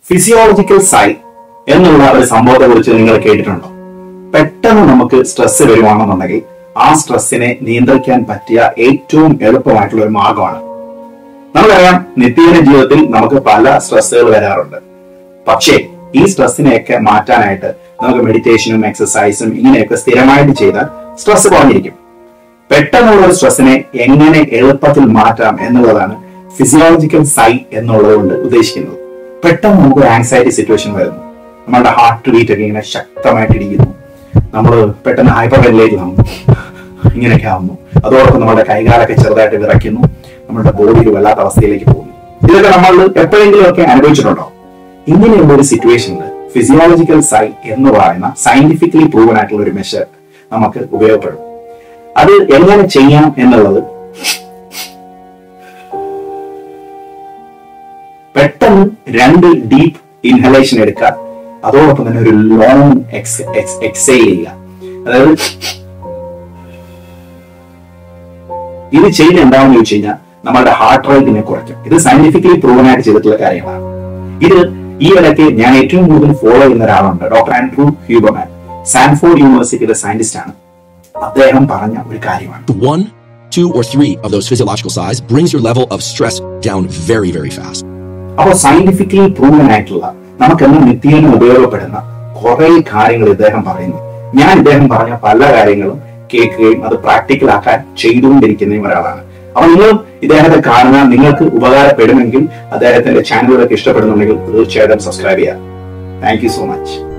Physiological സൈ എന്നുള്ള ഒരു സംഭവത്തെ കുറിച്ച് നിങ്ങൾ കേട്ടിട്ടുണ്ടോ പെട്ടെന്ന് നമുക്ക് സ്ട്രെസ് വരുവാണെന്നുണ്ടെങ്കിൽ ആ സ്ട്രെസ്സിനെ നിയന്ത്രിക്കാൻ പറ്റിയ ഏറ്റവും എളുപ്പമായിട്ടുള്ള ഒരു മാർഗമാണ് നമുക്കറിയാം നിത്യേന ജീവിതത്തിൽ നമുക്ക് പല സ്ട്രെസ്സുകൾ വരാറുണ്ട് പക്ഷേ ഈ സ്ട്രെസ്സിനെയൊക്കെ മാറ്റാനായിട്ട് നമുക്ക് മെഡിറ്റേഷനും എക്സസൈസും ഇങ്ങനെയൊക്കെ സ്ഥിരമായിട്ട് ചെയ്താൽ സ്ട്രെസ് കുറഞ്ഞിരിക്കും പെട്ടെന്നുള്ള ഒരു സ്ട്രെസ്സിനെ എങ്ങനെ എളുപ്പത്തിൽ മാറ്റാം എന്നുള്ളതാണ് ഫിസിയോളജിക്കൽ സൈ എന്നുള്ളത് കൊണ്ട് ഉദ്ദേശിക്കുന്നത് പെട്ടെന്ന് നമുക്ക് ഒരു ആങ്സൈറ്റി സിറ്റുവേഷൻ വരുന്നു നമ്മുടെ ഹാർട്ട് ബീറ്റ് ഒക്കെ ഇങ്ങനെ ശക്തമായിട്ട് ഇടിക്കുന്നു നമ്മൾ പെട്ടെന്ന് ഹൈപ്പർ വെന്റിലേറ്റ് ആവുന്നു ഇങ്ങനെയൊക്കെ ആവുന്നു അതോടൊപ്പം നമ്മുടെ കൈകാലൊക്കെ ചെറുതായിട്ട് വിറയ്ക്കുന്നു നമ്മുടെ ബോഡി ഒരു വല്ലാത്ത അവസ്ഥയിലേക്ക് പോകുന്നു ഇതൊക്കെ നമ്മൾ എപ്പോഴെങ്കിലും ഒക്കെ അനുഭവിച്ചിട്ടുണ്ടോ ഇങ്ങനെയുള്ള ഒരു സിറ്റുവേഷനിൽ ഫിസിയോളജിക്കൽ സൈ എന്ന് പറയുന്ന സയന്റിഫിക്കലി പ്രൂവൻ ആയിട്ടുള്ള ഒരു മെഷർ നമുക്ക് ഉപയോഗപ്പെടും അത് എങ്ങനെ ചെയ്യാം എന്നുള്ളത് പെട്ടെന്ന് രണ്ട് ഡീപ്പ് ഇൻഹലേഷൻ എടുക്കുക അതോടൊപ്പം തന്നെ ഒരു ലോങ് എക്സ് എക്സൈൽ ചെയ്യുക അതായത് ഇത് ചെയ്യുന്ന എന്താണെന്ന് ചോദിച്ചു കഴിഞ്ഞാൽ നമ്മുടെ ഹാർട്ട് റേറ്റിനെ കുറയ്ക്കും ഇത് സയന്റിഫിക്കലി പ്രൂവൻ ആയിട്ട് ചെയ്തിട്ടുള്ള കാര്യങ്ങളാണ് ഇത് ഈ ഇടയ്ക്ക് ഞാൻ ഏറ്റവും കൂടുതൽ ഫോളോ ചെയ്യുന്ന ഒരാളുണ്ട് ഡോക്ടർ ആൻഡ്രൂ ഹ്യൂബർമാൻ സാൻഫോർഡ് യൂണിവേഴ്സിറ്റിയുടെ സയന്റിസ്റ്റ് ആണ് അദ്ദേഹം പറഞ്ഞ ഒരു കാര്യമാണ് One, two, or three of those physiological size brings your level of stress down very, very fast. അപ്പോൾ സയന്റിഫിക്കലി പ്രൂവൻ ആയിട്ടുള്ള നമുക്കെന്ന് നിത്യേന ഉപയോഗപ്പെടുന്ന കുറെ കാര്യങ്ങൾ ഇദ്ദേഹം പറയുന്നു ഞാൻ ഇദ്ദേഹം പറഞ്ഞ പല കാര്യങ്ങളും കേൾക്കുകയും അത് പ്രാക്ടിക്കൽ ആക്കാൻ ചെയ്തുകൊണ്ടിരിക്കുന്ന ഒരാളാണ് അപ്പൊ നിങ്ങളും ഇദ്ദേഹത്തെ കാണുക നിങ്ങൾക്ക് ഉപകാരപ്പെടുമെങ്കിൽ അദ്ദേഹത്തിന്റെ ചാനലുകളൊക്കെ ഇഷ്ടപ്പെടുന്നുണ്ടെങ്കിൽ തീർച്ചയായിട്ടും സബ്സ്ക്രൈബ് ചെയ്യാം താങ്ക് യു സോ മച്ച്